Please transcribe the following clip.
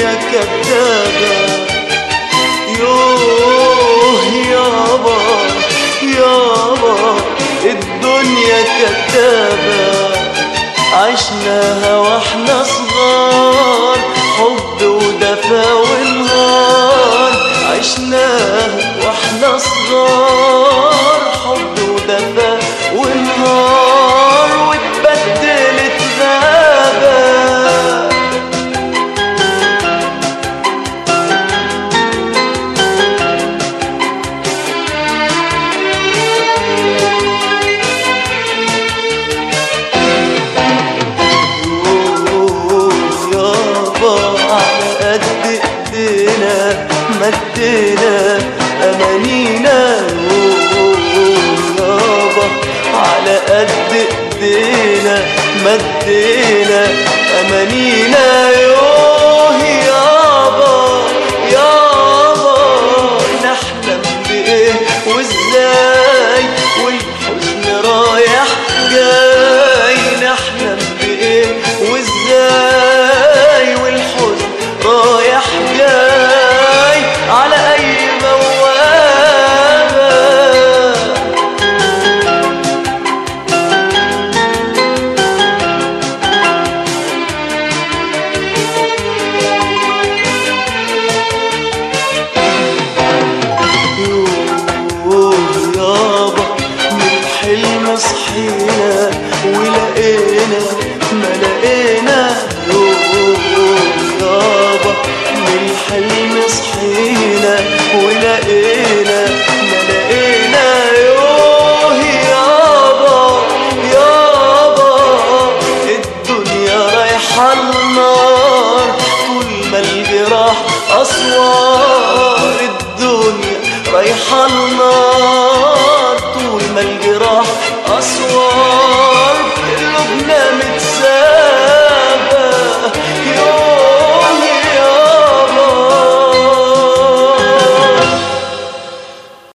الدنيا كدابة يوه يابا يابا الدنيا كدابة عشناها واحنا صغار حب ودفا ونهار عشناها واحنا صغار حب ودفا ونهار واتبدلت غابة يابا على قد ايدينا مدينا امانينا يابا على قد ايدينا مدينا امانينا يوه يابا يابا نحلم بايه وازاي والحزن رايح جاي نحلم بايه وازاي والحزن رايح جاي على اي بوابه يوه يابا من حلم صحينا ولقينا ما لقينا يوه يابا من حلم صحينا ولقينا ما لقينا يوه يابا يابا الدنيا رايحة النار طول ما الجراح أسوار الدنيا رايحة النار